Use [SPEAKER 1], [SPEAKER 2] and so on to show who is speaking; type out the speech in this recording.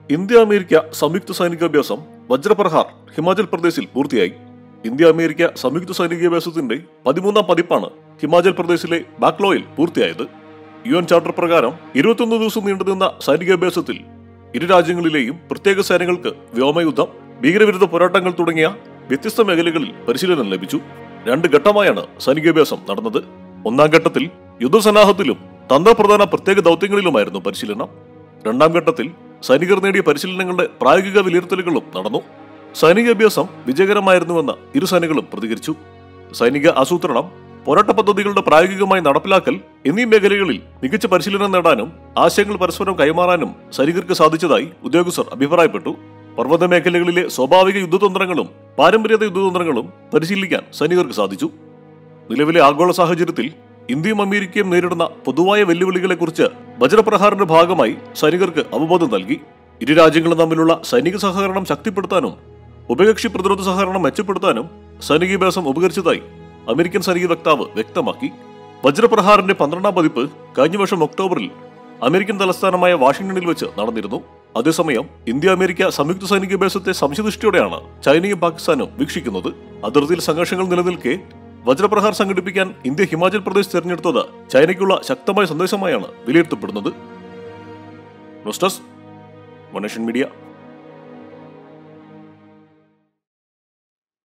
[SPEAKER 1] India America സംയുക്ത സൈനികാഭ്യാസം വജ്രപ്രഹാർ ഹിമാചൽ പ്രദേശിൽ പൂർത്തിയായി ഇന്ത്യ അമേരിക്ക സംയുക്ത സൈനികാഭ്യാസത്തിന്റെ പതിമൂന്നാം പതിപ്പാണ് ഹിമാചൽ പ്രദേശിലെ ബാക്ലോയിൽ പൂർത്തിയായത് യു എൻ ചാർട്ടർ പ്രകാരം ഇരുപത്തൊന്ന് ദിവസം നീണ്ടുനിന്ന സൈനികാഭ്യാസത്തിൽ ഇരു രാജ്യങ്ങളിലെയും പ്രത്യേക സേനകൾക്ക് വ്യോമയുദ്ധം ഭീകരവിരുദ്ധ പോരാട്ടങ്ങൾ തുടങ്ങിയ വ്യത്യസ്ത മേഖലകളിൽ പരിശീലനം ലഭിച്ചു രണ്ട് ഘട്ടമായാണ് സൈനികാഭ്യാസം നടന്നത് ഒന്നാം ഘട്ടത്തിൽ യുദ്ധസന്നാഹത്തിലും തന്ത്രപ്രധാന പ്രത്യേക ദൗത്യങ്ങളിലുമായിരുന്നു പരിശീലനം രണ്ടാം ഘട്ടത്തിൽ സൈനികർ നേടിയ പരിശീലനങ്ങളുടെ പ്രായോഗിക വിലയിരുത്തലുകളും നടന്നു സൈനികാഭ്യാസം വിജയകരമായിരുന്നുവെന്ന് ഇരു സേനകളും പ്രതികരിച്ചു സൈനിക ആസൂത്രണം പോരാട്ട പദ്ധതികളുടെ പ്രായോഗികമായി നടപ്പിലാക്കൽ എന്നീ മേഖലകളിൽ മികച്ച പരിശീലനം നേടാനും ആശയങ്ങൾ പരസ്പരം കൈമാറാനും സൈനികർക്ക് സാധിച്ചതായി ഉദ്യോഗസ്ഥർ അഭിപ്രായപ്പെട്ടു പർവ്വത മേഖലകളിലെ സ്വാഭാവിക യുദ്ധതന്ത്രങ്ങളും പാരമ്പര്യേത യുദ്ധതന്ത്രങ്ങളും പരിശീലിക്കാൻ സൈനികർക്ക് സാധിച്ചു നിലവിലെ ആഗോള സാഹചര്യത്തിൽ ഇന്ത്യയും അമേരിക്കയും നേരിടുന്ന പൊതുവായ വെല്ലുവിളികളെക്കുറിച്ച് വജ്രപ്രഹാറിന്റെ ഭാഗമായി സൈനികർക്ക് അവബോധം നൽകി ഇരു രാജ്യങ്ങളും തമ്മിലുള്ള സൈനിക സഹകരണം ശക്തിപ്പെടുത്താനും ഉഭയകക്ഷി പ്രതിരോധ സഹകരണം മെച്ചപ്പെടുത്താനും സൈനികാഭ്യാസം ഉപകരിച്ചതായി അമേരിക്കൻ സൈനിക വക്താവ് വ്യക്തമാക്കി വജ്രപ്രഹാറിന്റെ പന്ത്രണ്ടാം പതിപ്പ് കഴിഞ്ഞ വർഷം ഒക്ടോബറിൽ അമേരിക്കൻ തലസ്ഥാനമായ വാഷിംഗ്ടണിൽ വെച്ച് നടന്നിരുന്നു അതേസമയം ഇന്ത്യ അമേരിക്ക സംയുക്ത സൈനികാഭ്യാസത്തെ സംശയദൃഷ്ടിയോടെയാണ് ചൈനയും പാകിസ്ഥാനും വീക്ഷിക്കുന്നത് അതിർത്തിയിൽ സംഘർഷങ്ങൾ നിലനിൽക്കെ വജ്രപ്രഹാർ സംഘടിപ്പിക്കാൻ ഇന്ത്യ ഹിമാചൽ പ്രദേശ് തെരഞ്ഞെടുത്തത് ചൈനയ്ക്കുള്ള ശക്തമായ സന്ദേശമായാണ് വിലയിരുത്തപ്പെടുന്നത് news desk one nation media